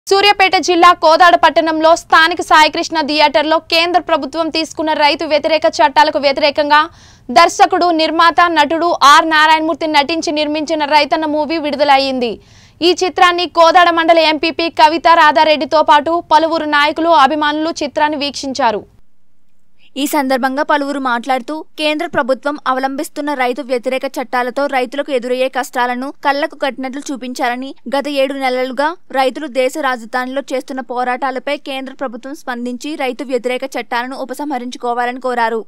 సూర్యాపేట జిల్లా కోదాడ పట్టణంలో స్థానిక సాయికృష్ణ థియేటర్లో కేంద్ర ప్రభుత్వం తీసుకున్న రైతు వ్యతిరేక చట్టాలకు వ్యతిరేకంగా దర్శకుడు నిర్మాత నటుడు ఆర్ నారాయణమూర్తి నటించి నిర్మించిన రైతన్న మూవీ విడుదలయ్యింది ఈ చిత్రాన్ని కోదాడ మండల ఎంపీపీ కవిత రాధారెడ్డితో పాటు పలువురు నాయకులు అభిమానులు చిత్రాన్ని వీక్షించారు ఈ సందర్భంగా పలువురు మాట్లాడుతూ కేంద్ర ప్రభుత్వం అవలంబిస్తున్న రైతు వ్యతిరేక చట్టాలతో రైతులకు ఎదురయ్యే కష్టాలను కళ్లకు కట్టినట్లు చూపించారని గత ఏడు నెలలుగా రైతులు దేశ రాజధానిలో చేస్తున్న పోరాటాలపై కేంద్ర ప్రభుత్వం స్పందించి రైతు వ్యతిరేక చట్టాలను ఉపసంహరించుకోవాలని కోరారు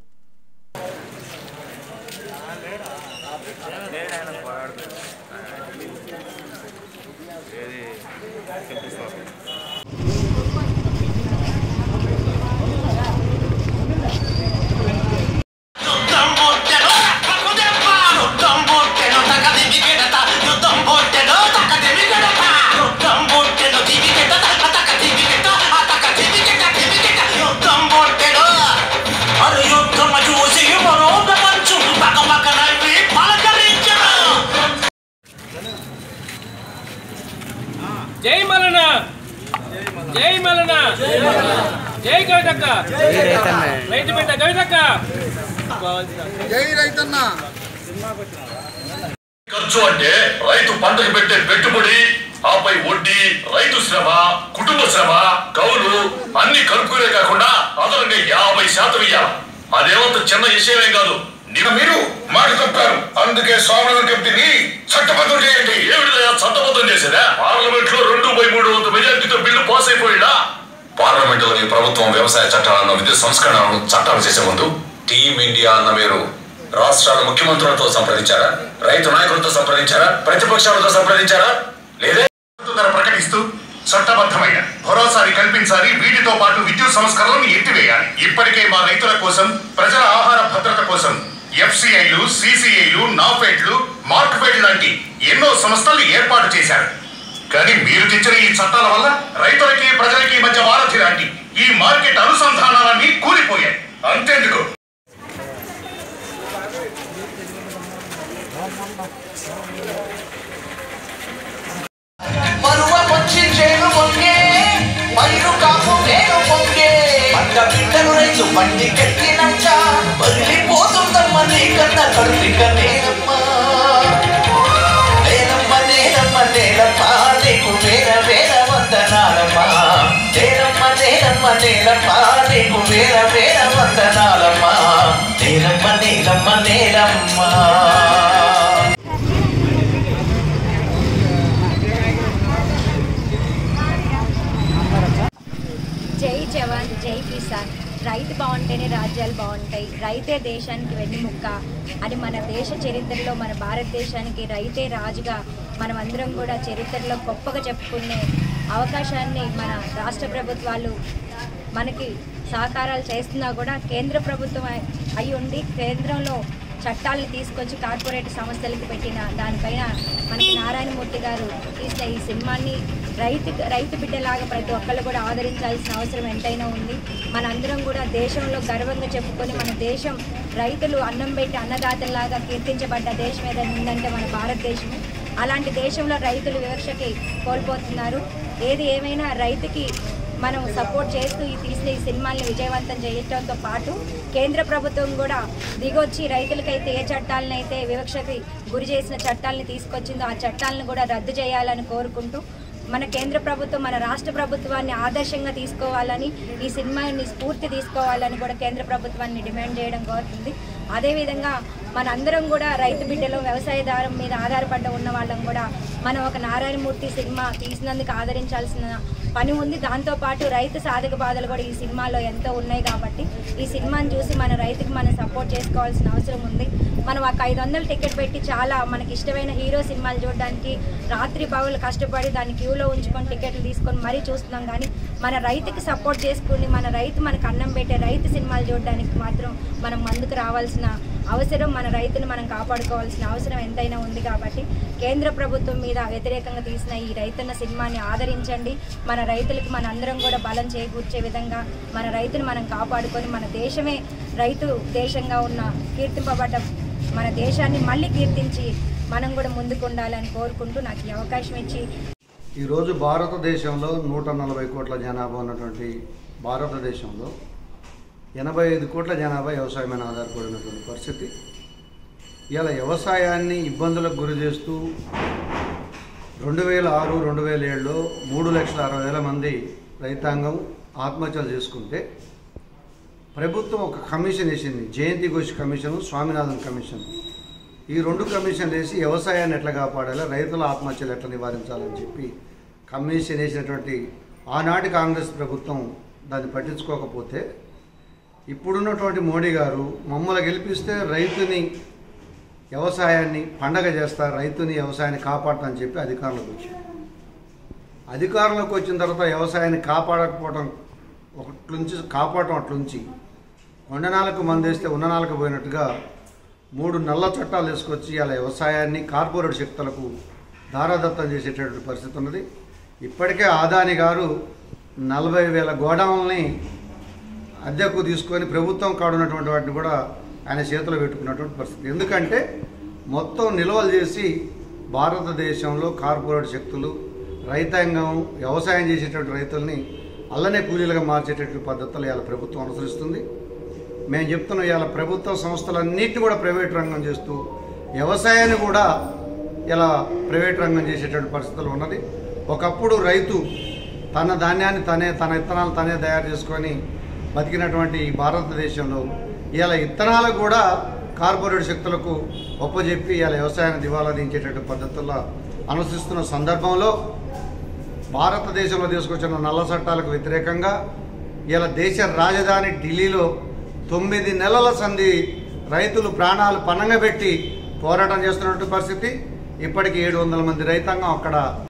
యుద్ధం బొట్టెలో తక్కుదెప్పాను యుద్ధం బొట్టెలో తకది వికెడత యుద్ధం బొట్టెలో తకది వికెడత యుద్ధం బొట్టెలో దివికెట తకది వికెట తకది వికెట దివికెట యుద్ధం బొట్టెలో అరు యుద్ధం చూసి మనోద మంచు పక్క పక్క నవ్వి పలకరించను జై మలన జై మలన జై కవితక్క రైతు బిడ్డ కవితక్క జై రైతన్న ఖర్చు అంటే రైతు పంటకు పెట్టే పెట్టుబడి ఆపై వడ్డీ రైతు శ్రమ కుటుంబ శ్రమ కౌలు అన్ని కలుపుకునే కాకుండా అదనంగా యాభై శాతం ఇయ్యాలి అదేమంత చిన్న విషయమేం కాదు నిన్న మీరు మాట తప్పారు అందుకే స్వామినాథన్ కమిటీని చట్టబద్ధం చేయండి ఏమిటిదయా చట్టబద్ధం చేసేదా పార్లమెంట్ లో రెండు బై మూడు వందల మెజార్టీతో బిల్లు పాస్ అయిపోయిందా పార్లమెంట్ లోని ప్రభుత్వం వ్యవసాయ చట్టాలను విద్యుత్ సంస్కరణలను చట్టాలు చేసే ముందు టీమ్ ఇండియా అన్న మీరు రాష్ట్రాల ముఖ్యమంత్రులతో సంప్రదించారా రైతు నాయకులతో సంప్రదించారా ప్రతిపక్షాలతో సంప్రదించారా లేదే ధర ప్రకటిస్తూ చట్టబద్ధమైన భరోసాని కల్పించాలి వీటితో పాటు విద్యుత్ సంస్కరణలను ఎత్తివేయాలి ఇప్పటికే మా రైతుల కోసం ప్రజల ఆహార భద్రత కోసం ఎఫ్సిఐలు సిసిఐలు నాఫెడ్లు మార్క్ఫెడ్ లాంటి ఎన్నో సంస్థలు ఏర్పాటు చేశారు కానీ మీరు తెచ్చిన ఈ చట్టాల వల్ల రైతులకి ప్రజలకి మధ్య వారధి లాంటి ఈ మార్కెట్ అనుసంధానాలన్నీ కూలిపోయాయి అంతేందుకు పరువమొచ్చి చేను పొంగే పైరు కాపు నేను పొంగే పంట బిడ్డలు రైతు బండి కట్టినాక పగిలిపోతుందమ్మ నీకన్న కడుపిక నేనమ్మ నేనమ్మ నేనమ్మ నేలమ్మ నీకు వేల వేల వందనాలమ్మ నేనమ్మ నేనమ్మ నేలమ్మ నీకు వేల వేల వందనాలమ్మ నేలమ్మ నేలమ్మ నేలమ్మ జై జవాన్ జై కిసాన్ రైతు బాగుంటేనే రాజ్యాలు బాగుంటాయి రైతే దేశానికి వెన్నుముక్క అని మన దేశ చరిత్రలో మన భారతదేశానికి రైతే రాజుగా మనమందరం కూడా చరిత్రలో గొప్పగా చెప్పుకునే అవకాశాన్ని మన రాష్ట్ర ప్రభుత్వాలు మనకి సహకారాలు చేస్తున్నా కూడా కేంద్ర ప్రభుత్వం అయి- అయి ఉండి కేంద్రంలో చట్టాలను తీసుకొచ్చి కార్పొరేట్ సంస్థలకు పెట్టిన దానిపైన మనకి నారాయణమూర్తి గారు తీసిన ఈ సినిమాని రైతు రైతు బిడ్డలాగా ప్రతి ఒక్కళ్ళు కూడా ఆదరించాల్సిన అవసరం ఎంతైనా ఉంది మనందరం కూడా దేశంలో గర్వంగా చెప్పుకొని మన దేశం రైతులు అన్నం పెట్టి అన్నదాతల్లాగా కీర్తించబడ్డ దేశం ఏదైనా ఉందంటే మన భారతదేశం అలాంటి దేశంలో రైతులు వివక్షకి కోల్పోతున్నారు ఏది ఏమైనా రైతుకి మనం సపోర్ట్ చేస్తూ ఈ తీసిన ఈ సినిమాల్ని విజయవంతం చేయడంతో పాటు కేంద్ర ప్రభుత్వం కూడా దిగొచ్చి రైతులకైతే ఏ చట్టాలను అయితే వివక్షకి గురి చేసిన చట్టాలని తీసుకొచ్చిందో ఆ చట్టాలను కూడా రద్దు చేయాలని కోరుకుంటూ మన కేంద్ర ప్రభుత్వం మన రాష్ట్ర ప్రభుత్వాన్ని ఆదర్శంగా తీసుకోవాలని ఈ సినిమాని స్ఫూర్తి తీసుకోవాలని కూడా కేంద్ర ప్రభుత్వాన్ని డిమాండ్ చేయడం కోరుతుంది అదేవిధంగా మనందరం కూడా రైతు బిడ్డలు వ్యవసాయదారం మీద ఆధారపడ్డ ఉన్న వాళ్ళం కూడా మనం ఒక నారాయణమూర్తి సినిమా తీసినందుకు ఆదరించాల్సిన పని ఉంది దాంతోపాటు రైతు సాధక బాధలు కూడా ఈ సినిమాలో ఎంతో ఉన్నాయి కాబట్టి ఈ సినిమాని చూసి మన రైతుకి మనం సపోర్ట్ చేసుకోవాల్సిన అవసరం ఉంది మనం ఒక ఐదు వందలు టికెట్ పెట్టి చాలా మనకి ఇష్టమైన హీరో సినిమాలు చూడడానికి రాత్రి పగలు కష్టపడి దాన్ని క్యూలో ఉంచుకొని టికెట్లు తీసుకొని మరీ చూస్తున్నాం కానీ మన రైతుకి సపోర్ట్ చేసుకుని మన రైతు మనకు అన్నం పెట్టే రైతు సినిమాలు చూడడానికి మాత్రం మనం ముందుకు రావాల్సిన అవసరం మన రైతుని మనం కాపాడుకోవాల్సిన అవసరం ఎంతైనా ఉంది కాబట్టి కేంద్ర ప్రభుత్వం మీద వ్యతిరేకంగా తీసిన ఈ రైతన్న సినిమాని ఆదరించండి మన రైతులకు మన అందరం కూడా బలం చేకూర్చే విధంగా మన రైతుని మనం కాపాడుకొని మన దేశమే రైతు దేశంగా ఉన్న కీర్తింపబడ్డ మన దేశాన్ని మళ్ళీ కీర్తించి మనం కూడా ముందుకు ఉండాలని కోరుకుంటూ నాకు ఈ అవకాశం ఇచ్చి ఈరోజు భారతదేశంలో నూట నలభై కోట్ల జనాభా ఉన్నటువంటి భారతదేశంలో ఎనభై ఐదు కోట్ల జనాభా వ్యవసాయం మీద ఆధారపడినటువంటి పరిస్థితి ఇలా వ్యవసాయాన్ని ఇబ్బందులకు గురి చేస్తూ రెండు వేల ఆరు రెండు వేల ఏడులో మూడు లక్షల అరవై వేల మంది రైతాంగం ఆత్మహత్యలు చేసుకుంటే ప్రభుత్వం ఒక కమిషన్ వేసింది జయంతి ఘోష్ కమిషన్ స్వామినాథన్ కమిషన్ ఈ రెండు కమిషన్లు వేసి వ్యవసాయాన్ని ఎట్లా కాపాడాలి రైతుల ఆత్మహత్యలు ఎట్లా నివారించాలని చెప్పి కమిషన్ వేసినటువంటి ఆనాటి కాంగ్రెస్ ప్రభుత్వం దాన్ని పట్టించుకోకపోతే ఇప్పుడున్నటువంటి మోడీ గారు మమ్మల్ని గెలిపిస్తే రైతుని వ్యవసాయాన్ని పండగ చేస్తా రైతుని వ్యవసాయాన్ని కాపాడతానని చెప్పి అధికారంలోకి వచ్చారు అధికారంలోకి వచ్చిన తర్వాత వ్యవసాయాన్ని కాపాడకపోవడం ఒకట్లుంచి కాపాడటం అట్లుంచి కొండనాలకు మందేస్తే ఉన్ననాలకు పోయినట్టుగా మూడు నల్ల చట్టాలు తీసుకొచ్చి అలా వ్యవసాయాన్ని కార్పొరేట్ శక్తులకు దారాదత్తం చేసేటటువంటి పరిస్థితి ఉన్నది ఇప్పటికే ఆదాని గారు నలభై వేల గోడౌన్లని అద్దెకు తీసుకొని ప్రభుత్వం కాడున్నటువంటి వాటిని కూడా ఆయన చేతిలో పెట్టుకున్నటువంటి పరిస్థితి ఎందుకంటే మొత్తం నిల్వలు చేసి భారతదేశంలో కార్పొరేట్ శక్తులు రైతాంగం వ్యవసాయం చేసేటువంటి రైతుల్ని అల్లనే కూలీలుగా మార్చేటటువంటి పద్ధతులు ఇవాళ ప్రభుత్వం అనుసరిస్తుంది మేము చెప్తున్నాం ఇవాళ ప్రభుత్వ సంస్థలన్నిటిని కూడా ప్రైవేట్ రంగం చేస్తూ వ్యవసాయాన్ని కూడా ఇలా ప్రైవేట్ రంగం చేసేటువంటి పరిస్థితులు ఉన్నది ఒకప్పుడు రైతు తన ధాన్యాన్ని తనే తన విత్తనాలు తనే తయారు చేసుకొని బతికినటువంటి ఈ భారతదేశంలో ఇలా విత్తనాలు కూడా కార్పొరేట్ శక్తులకు ఒప్పజెప్పి ఇలా వ్యవసాయాన్ని దివాలా దించేటటువంటి పద్ధతుల్లో అనుసరిస్తున్న సందర్భంలో భారతదేశంలో తీసుకొచ్చిన నల్ల చట్టాలకు వ్యతిరేకంగా ఇలా దేశ రాజధాని ఢిల్లీలో తొమ్మిది నెలల సంధి రైతులు ప్రాణాలు పనంగా పెట్టి పోరాటం చేస్తున్నటువంటి పరిస్థితి ఇప్పటికి ఏడు వందల మంది రైతాంగం అక్కడ